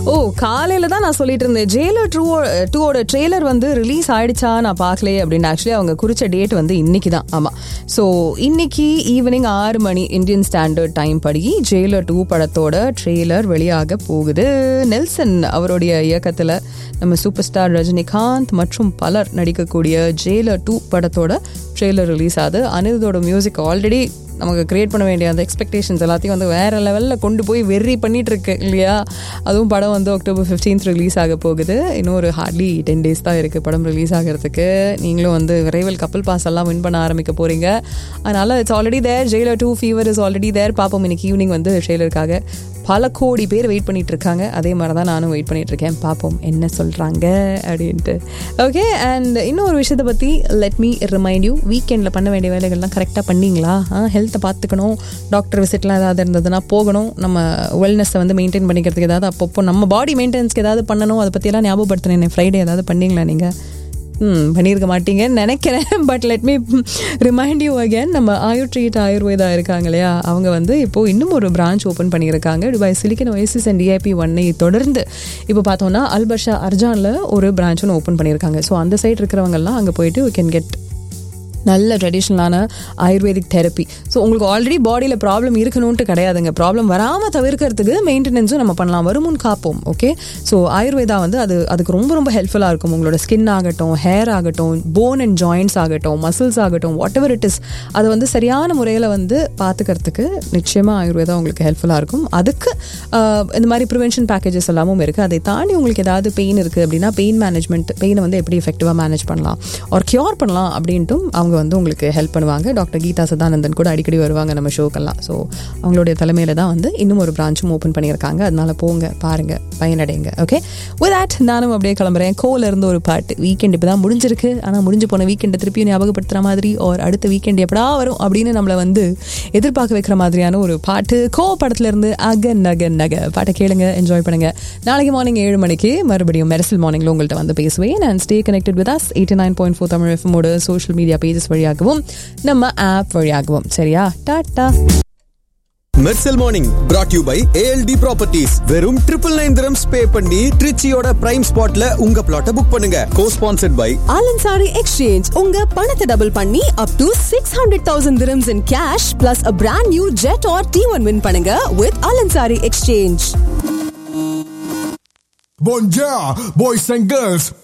ஓ காலையில தான் நான் சொல்லிட்டு இருந்தேன் ஜெயிலர் டூ டூவோட ட்ரெய்லர் வந்து ரிலீஸ் ஆயிடுச்சா நான் பார்க்கலையே அப்படின்னு ஆக்சுவலி அவங்க குறிச்ச டேட் வந்து இன்னைக்கு தான் ஆமாம் ஸோ இன்னைக்கு ஈவினிங் ஆறு மணி இந்தியன் ஸ்டாண்டர்ட் டைம் படி ஜெயிலர் டூ படத்தோட ட்ரெய்லர் வெளியாக போகுது நெல்சன் அவருடைய இயக்கத்தில் நம்ம சூப்பர் ஸ்டார் ரஜினிகாந்த் மற்றும் பலர் நடிக்கக்கூடிய ஜெயிலர் டூ படத்தோட ட்ரெய்லர் ரிலீஸ் ஆகுது அனிருத்தோட மியூசிக் ஆல்ரெடி நமக்கு கிரியேட் பண்ண வேண்டிய அந்த எக்ஸ்பெக்டேஷன்ஸ் எல்லாத்தையும் வந்து வேற லெவலில் கொண்டு போய் வெறி பண்ணிட்டு இருக்கு இல்லையா அதுவும் படம் வந்து அக்டோபர் ஃபிஃப்டீன்த் ரிலீஸ் ஆக போகுது இன்னும் ஒரு ஹார்ட்லி டென் டேஸ் தான் இருக்குது படம் ரிலீஸ் ஆகிறதுக்கு நீங்களும் வந்து விரைவில் கப்பல் பாஸ் எல்லாம் வின் பண்ண ஆரம்பிக்க போகிறீங்க அதனால் it's already there Jailer two fever is already there பார்ப்போம் இன்னைக்கு ஈவினிங் வந்து ட்ரெய்லருக்காக பல கோடி பேர் வெயிட் பண்ணிட்டு இருக்காங்க அதே மாதிரி தான் நானும் வெயிட் பண்ணிட்டு இருக்கேன் பார்ப்போம் என்ன சொல்கிறாங்க அப்படின்ட்டு ஓகே அண்ட் இன்னொரு விஷயத்தை பற்றி லெட் மீ ரிமைண்ட் யூ வீக்கெண்டில் பண்ண வேண்டிய வேலைகள்லாம் கரெக்டாக பண்ணீங்களா ஹெல்த்தை பார்த்துக்கணும் டாக்டர் விசிட்லாம் ஏதாவது இருந்ததுன்னா போகணும் நம்ம வெல்னஸை வந்து மெயின்டைன் பண்ணிக்கிறதுக்கு ஏதாவது அப்பப்போ நம்ம பாடி மெயின்டெனன்ஸ்க்கு ஏதாவது பண்ணணும் அதை பற்றியெல்லாம் ஞாபகப்படுத்தினேன் ஃப்ரைடே ஏதாவது பண்ணீங்களா நீங்கள் ம் பண்ணியிருக்க மாட்டீங்கன்னு நினைக்கிறேன் but let me remind you again நம்ம ஆயு ட்ரீட் ஆயுர்வேதா இருக்காங்க இல்லையா அவங்க வந்து இப்போது இன்னும் ஒரு பிரான்ச் ஓப்பன் பண்ணியிருக்காங்க Dubai silicon oasis and DIP ஒன்னை தொடர்ந்து இப்போ பார்த்தோம்னா அல்பர்ஷா அர்ஜானில் ஒரு பிரான்ச் ஒன்று ஓப்பன் பண்ணியிருக்காங்க ஸோ அந்த சைட் இருக்கிறவங்கெல்லாம் அங்கே போயிட்டு யூ கேன் கெட் நல்ல ட்ரெடிஷ்னலான ஆயுர்வேதிக் தெரப்பி ஸோ உங்களுக்கு ஆல்ரெடி பாடியில் ப்ராப்ளம் இருக்கணும்ட்டு கிடையாதுங்க ப்ராப்ளம் வராமல் தவிர்க்கிறதுக்கு மெயின்டெனன்ஸும் நம்ம பண்ணலாம் வருமுன் காப்போம் ஓகே ஸோ ஆயுர்வேதா வந்து அது அதுக்கு ரொம்ப ரொம்ப ஹெல்ப்ஃபுல்லாக இருக்கும் உங்களோட ஸ்கின் ஆகட்டும் ஹேர் ஆகட்டும் போன் அண்ட் ஜாயின்ஸ் ஆகட்டும் மசில்ஸ் ஆகட்டும் வாட் எவர் இட் இஸ் அதை வந்து சரியான முறையில் வந்து பார்த்துக்கிறதுக்கு நிச்சயமாக ஆயுர்வேதா உங்களுக்கு ஹெல்ப்ஃபுல்லாக இருக்கும் அதுக்கு ஆஹ், இந்த மாதிரி ப்ரிவென்ஷன் பேக்கேஜஸ் எல்லாமும் இருக்குது அதை தாண்டி உங்களுக்கு ஏதாவது பெயின் இருக்குது அப்படின்னா பெயின் மேனேஜ்மெண்ட் பெயினை வந்து எப்படி எஃபெக்டிவாக மேனேஜ் பண்ணலாம் ஒரு கியூர் பண்ணலாம் அப்படின்ட்டும் அவங்க வந்து உங்களுக்கு ஹெல்ப் பண்ணுவாங்க டாக்டர் கீதா சதானந்தன் கூட அடிக்கடி வருவாங்க நம்ம ஷோக்கெல்லாம் ஸோ அவங்களுடைய தலைமையில தான் வந்து இன்னும் ஒரு பிரான்ச்சும் ஓப்பன் பண்ணியிருக்காங்க அதனால போங்க பாருங்க பயனடைங்க ஓகே வித் தட் நானும் அப்படியே கிளம்புறேன் கோல இருந்து ஒரு பாட்டு வீக்கெண்ட் இப்போ தான் முடிஞ்சிருக்கு ஆனால் முடிஞ்சு போன வீக்கெண்டை திருப்பியும் ஞாபகப்படுத்துற மாதிரி ஒரு அடுத்த வீக்கெண்ட் எப்படா வரும் அப்படின்னு நம்மளை வந்து எதிர்பார்க்க வைக்கிற மாதிரியான ஒரு பாட்டு கோ படத்துல இருந்து அக நக நக பாட்டை கேளுங்க என்ஜாய் பண்ணுங்க நாளைக்கு மார்னிங் ஏழு மணிக்கு மறுபடியும் மெரசல் மார்னிங்ல உங்கள்கிட்ட வந்து பேசுவேன் and stay connected with us eighty nine point four Tamil எஃப்எமோட சோஷியல் மீடியா பேஜஸ் வழியாகவும் நம்ம ஆப் வழியாகவும் சரியா டாட்டா Mersal morning brought you by ALT properties வெறும் ட்ரிபிள் நைன் திரம்ஸ் பே பண்ணி ட்ரிச்சியோட பிரைம் ஸ்பாட்ல உங்க பிளாட்டை புக் பண்ணுங்க co sponsored by Al Ansari exchange உங்க பணத்தை டபுள் பண்ணி up to six hundred thousand dirhams in cash plus a brand new jet R T one win பண்ணுங்க with Al Ansari exchange Bonjour, boys and girls.